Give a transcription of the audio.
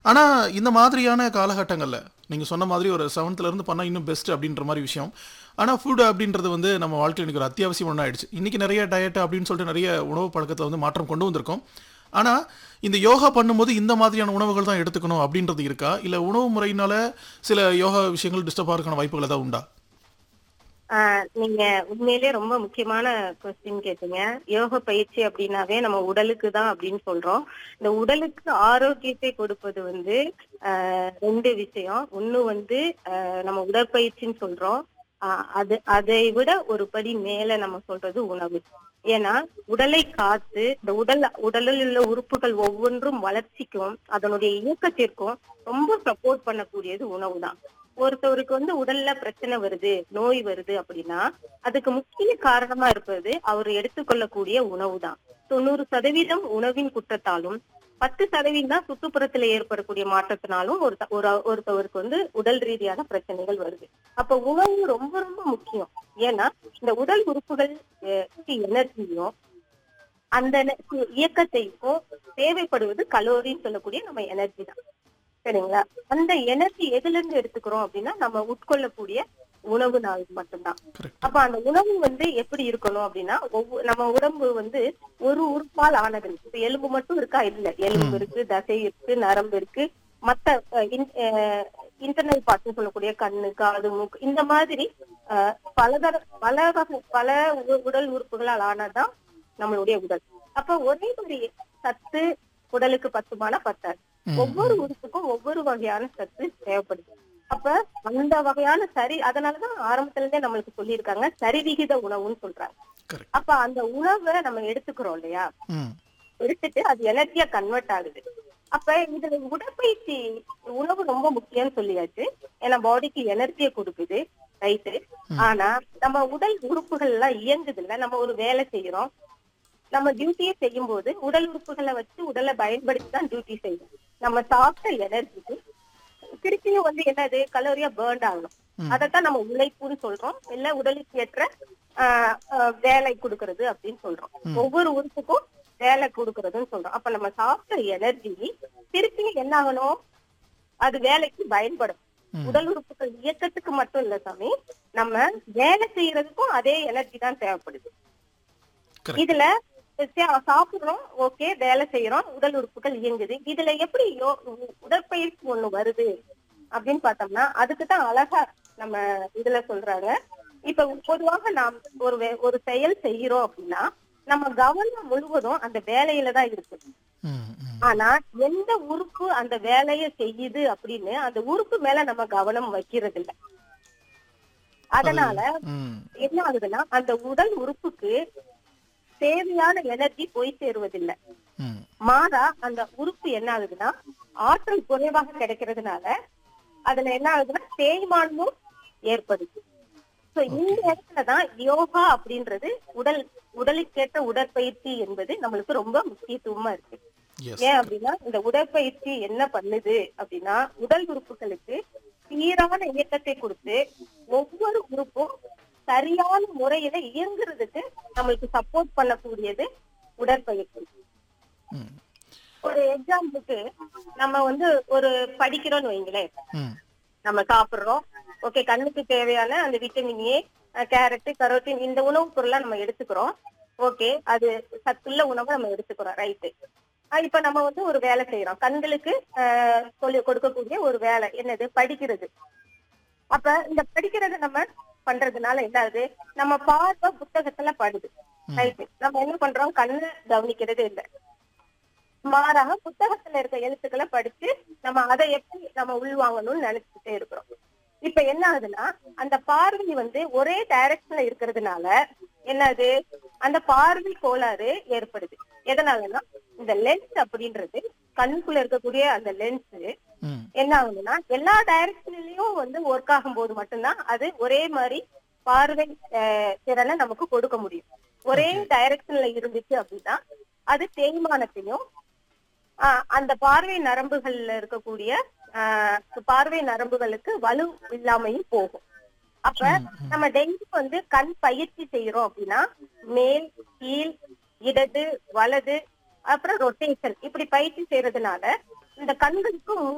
ஆனா, இந்த மாதிரியான காலகட்டங்கள்ல, நீங்க சொன்ன மாதிரி ஒரு 7த்ல இருந்து பண்ணா இன்னும் பெஸ்ட் அப்படின்ற மாரி விஷயம். ஆனா, ஃபுட் அப்படின்றது வந்து நம்ம வாழ்க்கையில இன்னைக்கு ஒரு அத்தியாவசியம் ஒண்ணா ஆயிடுச்சு. இன்னைக்கு நெறைய டயட் அப்படின்னு சொல்லிட்டு நெறைய உணவு பழக்கத்துல வந்து மாற்றம் கொண்டு வந்திருக்கோம். ஆனா, இந்த யோகா பண்ணும்போது இந்த மாதிரியான உணவுகள் தான் எடுத்துக்கணும் அப்படின்றது இருக்கா? இல்ல உணவு முறையினால சில யோகா விஷயங்கள் டிஸ்டர்ப் ஆகுறதுக்கான வாய்ப்புகள் ஏதாவது உண்டா? ஆ, நீங்க உண்மையிலேயே ரொம்ப முக்கியமான கொஸ்டின் கேட்டீங்க. யோக பயிற்சி அப்படின்னாவே நம்ம உடலுக்கு தான் அப்படின்னு சொல்றோம். இந்த உடலுக்கு ஆரோக்கியத்தை கொடுப்பது வந்து ஆ, 2 விஷயம். ஒண்ணு வந்து ஆ, நம்ம உடற்பயிற்சின்னு சொல்றோம். ஆ, அது அதை விட ஒரு படி மேல நம்ம சொல்றது உணவு. ஏன்னா உடலை காத்து இந்த உடல் உடலில் உள்ள உறுப்புகள் ஒவ்வொன்றும் வளர்ச்சிக்கும் அதனுடைய இயக்கத்திற்கும் ரொம்ப சப்போர்ட் பண்ணக்கூடியது உணவு தான். ஒருத்தவருக்கு வந்து உடல்ல பிரச்சனை வருது, நோய் வருது அப்படின்னா, அதுக்கு முக்கிய காரணமா இருப்பது அவர் எடுத்துக்கொள்ளக்கூடிய உணவு தான். 90% உணவின் குற்றத்தாலும், 10% தான் சுற்றுப்புறத்துல ஏற்படக்கூடிய மாற்றத்தினாலும் ஒரு ஒரு ஒருத்தவருக்கு வந்து உடல் ரீதியான பிரச்சனைகள் வருது. அப்ப உணவு ரொம்ப ரொம்ப முக்கியம். ஏன்னா இந்த உடல் உறுப்புகள் எனர்ஜியும் அந்த என- இயக்கத்தையும் தேவைப்படுவது கலோரின்னு சொல்லக்கூடிய நம்ம எனர்ஜி தான். சரிங்களா? அந்த எனர்ஜி எதுல இருந்து எடுத்துக்கிறோம் அப்படின்னா நம்ம உட்கொள்ளக்கூடிய உணவுனால மட்டும்தான். கரெக்ட். அப்ப அந்த உணவு வந்து எப்படி இருக்கணும் அப்படின்னா ஒவ்வொரு நம்ம உடம்பு வந்து ஒரு உறுப்பால் ஆனது இல்ல. இப்ப எலும்பு மட்டும் இருக்கா இல்ல எலும்பு இருக்கு தசை இருக்கு நரம்பு இருக்கு மத்த இன்டர்னல் பார்ட்ஸ் சொல்லக்கூடிய கண்ணு காது மூக்கு இந்த மாதிரி அஹ், பலதர பல வகை பல உ- உடல் உறுப்புகளால் ஆனதுதான் நம்மளுடைய உடல் அப்ப ஒரே ஒரு சத்து உடலுக்கு பத்துமான பத்தாது ம். ஒவ்வொரு உறுப்புக்கும் ஒவ்வொரு வகையான சத்து தேவைப்படுது அப்ப அந்த வகையான சரி அதனாலதான் ஆரம்பத்துல இருந்தே நம்மளுக்கு சொல்லியிருக்காங்க சரிவிகித உணவுன்னு சொல்றாங்க கரெக்ட். அப்ப அந்த உணவை நம்ம எடுத்துக்கிறோம் இல்லையா ம். எடுத்துட்டு அது எனர்ஜியா கன்வெர்ட் ஆகுது அப்ப இதுல உடற்பயிற்சி உணவு ரொம்ப முக்கியம்னு சொல்லியாச்சு ஏன்னா பாடிக்கு எனர்ஜியை கொடுக்குது ரைட்டு ஆனா நம்ம உடல் உறுப்புகள் எல்லாம் இயங்குது இல்ல நம்ம ஒரு வேலை செய்யறோம் நம்ம டியூட்டியை செய்யும் போது உடல் உறுப்புகளை வச்சு உடலை பயன்படுத்தி தான் டியூட்டி செய்யணும் நம்ம சாப்பிட்ட எனர்ஜிக்கு திருப்பியும் வந்து என்னது கலோரியா பேர்ன் ஆகணும் ம். அதைத்தான் நம்ம உழைப்புன்னு சொல்றோம் இல்ல உடலுக்கு ஏற்ற ஆஹ், ஆஹ், வேலை கொடுக்கறது அப்படின்னு சொல்றோம் ஒவ்வொரு உறுப்புக்கும் வேலை கொடுக்கறதுன்னு சொல்றோம் அப்ப நம்ம சாப்பிட்ட எனர்ஜி திருப்பியும் என்ன ஆகணும் அது வேலைக்கு பயன்படும் ம். உடல் உறுப்புகள் இயக்கத்துக்கு மட்டும் இல்ல சாமி நம்ம வேலை செய்யறதுக்கும் அதே எனர்ஜி தான் தேவைப்படுது கரெக்ட். இதுல சே- சாப்பிடுறோம் ஓகே வேலை செய்யறோம் உடல் உறுப்புகள் இயங்குது இதுல எப்படி யோ- உ- உடற்பயிற்சி ஒண்ணு வருது அப்படின்னு பார்த்தோம்னா அதுக்கு தான் அழகா நம்ம இதுல சொல்றாங்க இப்ப பொதுவாக நாம் ஒரு வே- ஒரு செயல் செய்யறோம் அப்படின்னா நம்ம கவனம் முழுவதும் அந்த வேலையில தான் இருக்கு ம். ம். ஆனா எந்த உறுப்பு அந்த வேலையை செய்யுது அப்படின்னு அந்த உறுப்பு மேல நம்ம கவனம் வைக்கிறது இல்ல அதனால ம். என்ன ஆகுதுன்னா அந்த உடல் உறுப்புக்கு தேவையான எனர்ஜி போய் சேருவதில்லை ம். மாறா அந்த உறுப்பு என்ன ஆகுதுன்னா ஆற்றல் குறைவாக கிடைக்கிறதுனால அதுல என்ன ஆகுதுன்னா தேய்மானமும் ஏற்படுது சோ இந்த இடத்துலதான் யோகா அப்படின்றது உடல் உடலுக்கேற்ற உடற்பயிற்சி என்பது நம்மளுக்கு ரொம்ப முக்கியத்துவமா இருக்கு எஸ். ஏன் அப்படின்னா இந்த உடற்பயிற்சி என்ன பண்ணுது அப்படின்னா உடல் உறுப்புகளுக்கு சீரான இயக்கத்தை கொடுத்து ஒவ்வொரு உறுப்பும் சரியான முறையில இயங்குறதுக்கு நம்மளுக்கு சப்போர்ட் பண்ணக்கூடியது உடற்பயிற்சி ம். ஒரு எக்ஸாம்பிளுக்கு நம்ம வந்து ஒரு படிக்கிறோம்னு வைங்களேன் ம். நம்ம சாப்பிடுறோம் ஓகே கண்ணுக்கு தேவையான அந்த விட்டமின் ஏ கேரட் கரோட்டின் இந்த உணவுப் பொருளை நம்ம எடுத்துக்கிறோம் ஓகே அது சத்துள்ள உணவை நம்ம எடுத்துக்கிறோம் ரைட்டு இப்ப நம்ம வந்து ஒரு வேலை செய்யறோம் கண்களுக்கு ஆஹ், சொல்லி கொடுக்கக்கூடிய ஒரு வேலை என்னது படிக்கிறது அப்ப இந்த படிக்கிறது நம்ம பண்றதுனால என்ன ஆகுது நம்ம பார்வை புத்தகத்துல படுது ரைட்டு நம்ம என்ன பண்றோம் கண்ணு கவனிக்கிறது இல்லை மாறாக புத்தகத்துல இருக்க எழுத்துக்களை படிச்சு நம்ம அதை எப்படி நம்ம உள்வாங்கணும்னு நினைச்சுட்டே இருக்கிறோம் இப்ப என்ன ஆகுதுன்னா அந்த பார்வை வந்து ஒரே டைரக்ஷன்ல இருக்கிறதுனால என்னது அந்த பார்வை கோளாறு ஏற்படுது எதனாலன்னா இந்த லென்ஸ் அப்படின்றது கண்ணுக்குள்ள இருக்கக்கூடிய அந்த லென்ஸ் ம். என்ன ஆகுதுன்னா எல்லா டைரக்ஷன்லயும் வந்து ஒர்க் ஆகும் போது மட்டும்தான் அது ஒரே மாதிரி பார்வை அஹ், திறனை நமக்கு கொடுக்க முடியும் ஒரே டைரக்ஷன்ல இருந்துச்சு அப்படின்னா அது தேய்மானத்தையும் ஆஹ், அந்த பார்வை நரம்புகள்ல இருக்கக்கூடிய ஆஹ், பார்வை நரம்புகளுக்கு வலு இல்லாமையும் போகும் அப்ப நம்ம டெய்லி வந்து கண் பயிற்சி செய்யறோம் அப்படின்னா மேல் கீழ் இடது வலது அப்புறம் ரொட்டேஷன் இப்படி பயிற்சி செய்யறதுனால இந்த கண்களுக்கு